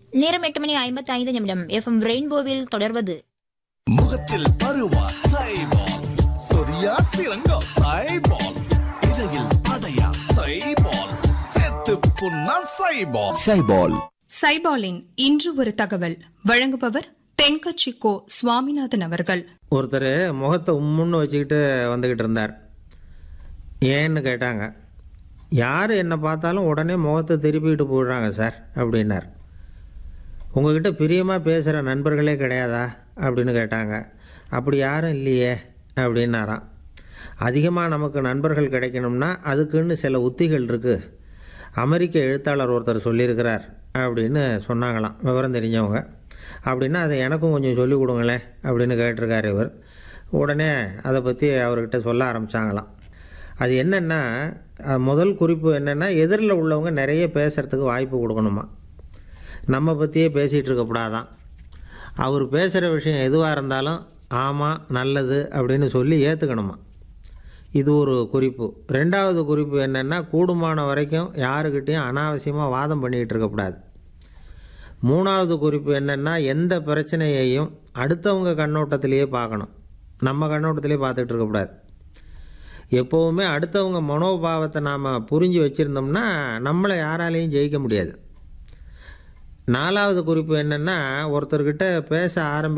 நேரம் எட்டு மணி ஐம்பத்தி ஐந்து நிமிடம் எஃப்எம் ரெயின்போவில் தொடர்வது முகத்தில் பருவா சைபால் சொரியா சிறங்கா சைபால் இடையில் அடையா சைபால் செத்து புண்ணா சைபால் சைபால் சைபாலின் இன்று ஒரு தகவல் வழங்குபவர் தென்கட்சி கோ சுவாமிநாதன் அவர்கள் ஒருத்தர் முகத்தை உம்முன்னு வச்சுக்கிட்டு வந்துக்கிட்டு இருந்தார் ஏன்னு கேட்டாங்க யார் என்னை பார்த்தாலும் உடனே முகத்தை திருப்பிக்கிட்டு போயிடுறாங்க சார் அப்படின்னார் உங்ககிட்ட பிரியமாக பேசுகிற நண்பர்களே கிடையாதா அப்படின்னு கேட்டாங்க அப்படி யாரும் இல்லையே அப்படின்னாராம் அதிகமாக நமக்கு நண்பர்கள் கிடைக்கணும்னா அதுக்குன்னு சில உத்திகள் இருக்குது அமெரிக்க எழுத்தாளர் ஒருத்தர் சொல்லியிருக்கிறார் அப்படின்னு சொன்னாங்களாம் விவரம் தெரிஞ்சவங்க அப்படின்னா அதை எனக்கும் கொஞ்சம் சொல்லிக் கொடுங்களேன் அப்படின்னு கேட்டிருக்காரு இவர் உடனே அதை பற்றி அவர்கிட்ட சொல்ல ஆரம்பித்தாங்களாம் அது என்னென்னா அது முதல் குறிப்பு என்னென்னா எதிரில் உள்ளவங்க நிறைய பேசுகிறதுக்கு வாய்ப்பு கொடுக்கணுமா நம்ம பற்றியே பேசிகிட்டு இருக்கக்கூடாதான் அவர் பேசுகிற விஷயம் எதுவாக இருந்தாலும் ஆமாம் நல்லது அப்படின்னு சொல்லி ஏற்றுக்கணுமா இது ஒரு குறிப்பு ரெண்டாவது குறிப்பு என்னென்னா கூடுமான வரைக்கும் யாருக்கிட்டேயும் அனாவசியமாக வாதம் பண்ணிக்கிட்டு இருக்கக்கூடாது மூணாவது குறிப்பு என்னென்னா எந்த பிரச்சனையையும் அடுத்தவங்க கண்ணோட்டத்திலேயே பார்க்கணும் நம்ம கண்ணோட்டத்திலே பார்த்துட்டு இருக்கக்கூடாது எப்போவுமே அடுத்தவங்க மனோபாவத்தை நாம் புரிஞ்சு வச்சுருந்தோம்னா நம்மளை யாராலையும் ஜெயிக்க முடியாது நாலாவது குறிப்பு என்னென்னா ஒருத்தர்கிட்ட பேச ஆரம்பி